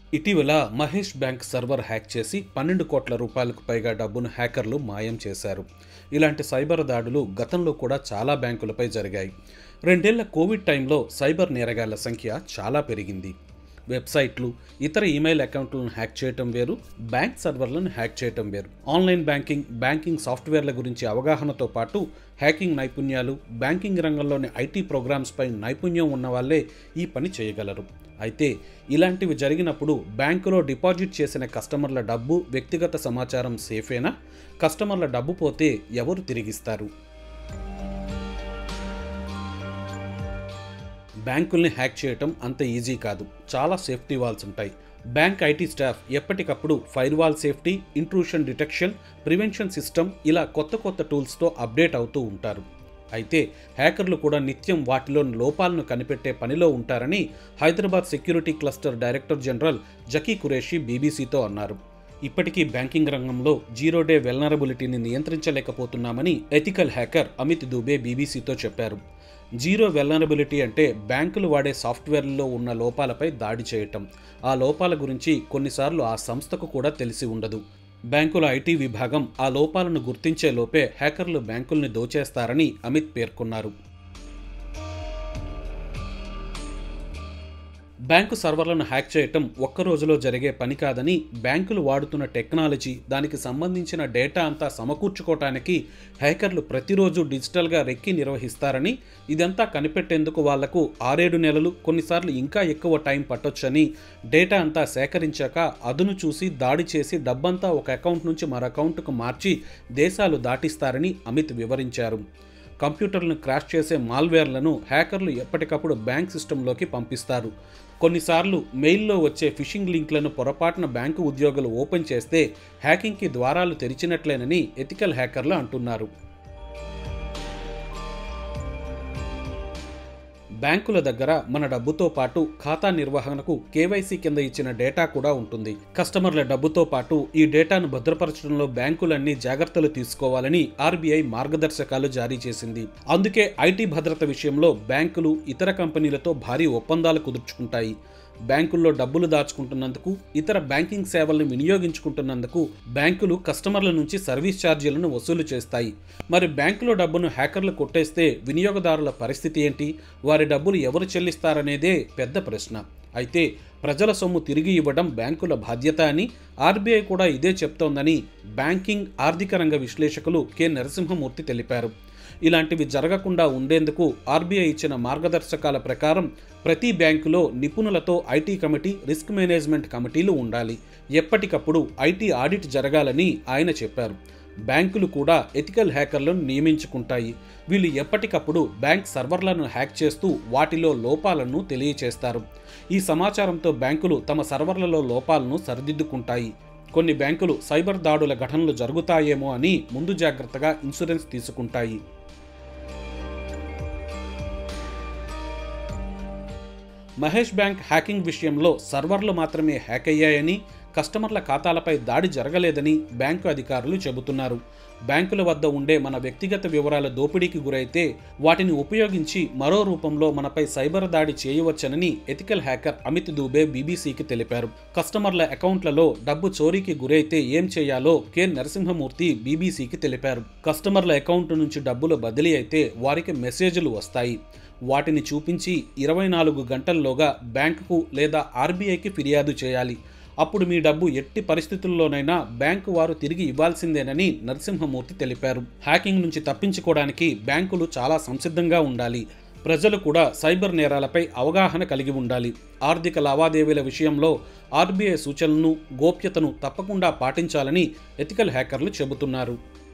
ఇటీవల Mahesh bank server hack చేసి పన్నెండు కోట్ల రూపాయలకు పైగా డబ్బును హ్యాకర్లు మాయం చేశారు ఇలాంటి సైబర్ దాడులు గతంలో కూడా చాలా బ్యాంకులపై జరిగాయి రెండేళ్ల కోవిడ్ టైంలో సైబర్ నేరగాళ్ల సంఖ్య చాలా పెరిగింది వెబ్సైట్లు ఇతర ఈమెయిల్ అకౌంట్లను హ్యాక్ చేయటం వేరు బ్యాంక్ సర్వర్లను హ్యాక్ చేయటం వేరు ఆన్లైన్ బ్యాంకింగ్ బ్యాంకింగ్ సాఫ్ట్వేర్ల గురించి అవగాహనతో పాటు హ్యాకింగ్ నైపుణ్యాలు బ్యాంకింగ్ రంగంలోని ఐటీ ప్రోగ్రామ్స్పై నైపుణ్యం ఉన్న వాళ్ళే ఈ పని చేయగలరు అయితే ఇలాంటివి జరిగినప్పుడు బ్యాంకులో డిపాజిట్ చేసిన కస్టమర్ల డబ్బు వ్యక్తిగత సమాచారం సేఫేనా కస్టమర్ల డబ్బు పోతే ఎవరు తిరిగిస్తారు బ్యాంకుల్ని హ్యాక్ చేయటం అంత ఈజీ కాదు చాలా సేఫ్టీ వాల్స్ ఉంటాయి బ్యాంక్ ఐటీ స్టాఫ్ ఎప్పటికప్పుడు firewall safety intrusion detection prevention system ఇలా కొత్త కొత్త టూల్స్తో అప్డేట్ అవుతూ ఉంటారు అయితే హ్యాకర్లు కూడా నిత్యం వాటిలోని లోపాలను కనిపెట్టే పనిలో ఉంటారని Hyderabad security cluster director general Zaki Qureshi బీబీసీతో అన్నారు ఇప్పటికీ బ్యాంకింగ్ రంగంలో జీరో డే వెల్నరబిలిటీని నియంత్రించలేకపోతున్నామని ఎథికల్ హ్యాకర్ అమిత్ దుబే బీబీసీతో చెప్పారు జీరో వెల్నరబిలిటీ అంటే బ్యాంకులు వాడే సాఫ్ట్వేర్లలో ఉన్న లోపాలపై దాడి చేయటం ఆ లోపాల గురించి కొన్నిసార్లు ఆ సంస్థకు కూడా తెలిసి ఉండదు బ్యాంకుల ఐటీ విభాగం ఆ లోపాలను గుర్తించే లోపే హ్యాకర్లు బ్యాంకుల్ని దోచేస్తారని అమిత్ పేర్కొన్నారు బ్యాంకు సర్వర్లను హ్యాక్ చేయటం ఒక్క రోజులో జరిగే పని కాదని బ్యాంకులు వాడుతున్న టెక్నాలజీ దానికి సంబంధించిన డేటా అంతా సమకూర్చుకోవటానికి హ్యాకర్లు ప్రతిరోజు డిజిటల్గా రెక్కి నిర్వహిస్తారని ఇదంతా కనిపెట్టేందుకు వాళ్లకు ఆరేడు నెలలు కొన్నిసార్లు ఇంకా ఎక్కువ టైం పట్టొచ్చని డేటా అంతా సేకరించాక అదును చూసి దాడి చేసి డబ్బంతా ఒక అకౌంట్ నుంచి మరో అకౌంట్కు మార్చి దేశాలు దాటిస్తారని అమిత్ వివరించారు కంప్యూటర్లను క్రాష్ చేసే మాల్వేర్లను హ్యాకర్లు ఎప్పటికప్పుడు బ్యాంక్ సిస్టంలోకి పంపిస్తారు కొన్నిసార్లు మెయిల్లో వచ్చే ఫిషింగ్ లింక్లను పొరపాటున బ్యాంకు ఉద్యోగులు ఓపెన్ చేస్తే హ్యాకింగ్కి ద్వారాలు తెరిచినట్లేనని ఎథికల్ హ్యాకర్లు అంటున్నారు బ్యాంకుల దగ్గర మన డబ్బుతో పాటు ఖాతా నిర్వహణకు కేవైసీ కింద ఇచ్చిన డేటా కూడా ఉంటుంది కస్టమర్ల డబ్బుతో పాటు ఈ డేటాను భద్రపరచడంలో బ్యాంకులన్నీ జాగ్రత్తలు తీసుకోవాలని ఆర్బీఐ మార్గదర్శకాలు జారీ చేసింది అందుకే ఐటీ భద్రత విషయంలో బ్యాంకులు ఇతర కంపెనీలతో భారీ ఒప్పందాలు కుదుర్చుకుంటాయి బ్యాంకుల్లో డబ్బులు దాచుకుంటున్నందుకు ఇతర బ్యాంకింగ్ సేవలను వినియోగించుకుంటున్నందుకు బ్యాంకులు కస్టమర్ల నుంచి సర్వీస్ ఛార్జీలను వసూలు చేస్తాయి మరి బ్యాంకులో డబ్బును హ్యాకర్లు కొట్టేస్తే వినియోగదారుల పరిస్థితి ఏంటి వారి డబ్బులు ఎవరు చెల్లిస్తారనేదే పెద్ద ప్రశ్న అయితే ప్రజల సొమ్ము తిరిగి ఇవ్వడం బ్యాంకుల బాధ్యత అని ఆర్బీఐ కూడా ఇదే చెప్తోందని బ్యాంకింగ్ ఆర్థిక రంగ విశ్లేషకులు కె నరసింహమూర్తి తెలిపారు ఇలాంటివి జరగకుండా ఉండేందుకు ఆర్బీఐ ఇచ్చిన మార్గదర్శకాల ప్రకారం ప్రతి బ్యాంకులో నిపుణులతో ఐటీ కమిటీ రిస్క్ మేనేజ్మెంట్ కమిటీలు ఉండాలి ఎప్పటికప్పుడు ఐటీ ఆడిట్ జరగాలని ఆయన చెప్పారు బ్యాంకులు కూడా ఎథికల్ హ్యాకర్లను నియమించుకుంటాయి వీళ్ళు ఎప్పటికప్పుడు బ్యాంక్ సర్వర్లను హ్యాక్ చేస్తూ వాటిలో లోపాలను తెలియచేస్తారు ఈ సమాచారంతో బ్యాంకులు తమ సర్వర్లలో లోపాలను సరిదిద్దుకుంటాయి కొన్ని బ్యాంకులు సైబర్ దాడుల ఘటనలు జరుగుతాయేమో అని ముందు జాగ్రత్తగా ఇన్సూరెన్స్ తీసుకుంటాయి మహేష్ బ్యాంక్ హ్యాకింగ్ విషయంలో సర్వర్లు మాత్రమే హ్యాక్ అయ్యాయని కస్టమర్ల ఖాతాలపై దాడి జరగలేదని బ్యాంకు అధికారులు చెబుతున్నారు బ్యాంకుల వద్ద ఉండే మన వ్యక్తిగత వివరాల దోపిడీకి గురైతే వాటిని ఉపయోగించి మరో రూపంలో మనపై సైబర్ దాడి చేయవచ్చనని ఎథికల్ హ్యాకర్ అమిత్ దూబే బీబీసీకి తెలిపారు కస్టమర్ల అకౌంట్లలో డబ్బు చోరీకి గురైతే ఏం చేయాలో కె నరసింహమూర్తి బీబీసీకి తెలిపారు కస్టమర్ల అకౌంట్ నుంచి డబ్బులు బదిలీ అయితే వారికి మెసేజ్లు వస్తాయి వాటిని చూపించి ఇరవై నాలుగు గంటల్లోగా బ్యాంకుకు లేదా ఆర్బీఐకి ఫిర్యాదు చేయాలి అప్పుడు మీ డబ్బు ఎట్టి పరిస్థితుల్లోనైనా బ్యాంకు వారు తిరిగి ఇవ్వాల్సిందేనని నరసింహమూర్తి తెలిపారు హ్యాకింగ్ నుంచి తప్పించుకోవడానికి బ్యాంకులు చాలా సంసిద్ధంగా ఉండాలి ప్రజలు కూడా సైబర్ నేరాలపై అవగాహన కలిగి ఉండాలి ఆర్థిక లావాదేవీల విషయంలో ఆర్బీఐ సూచనలను గోప్యతను తప్పకుండా పాటించాలని ఎథికల్ హ్యాకర్లు చెబుతున్నారు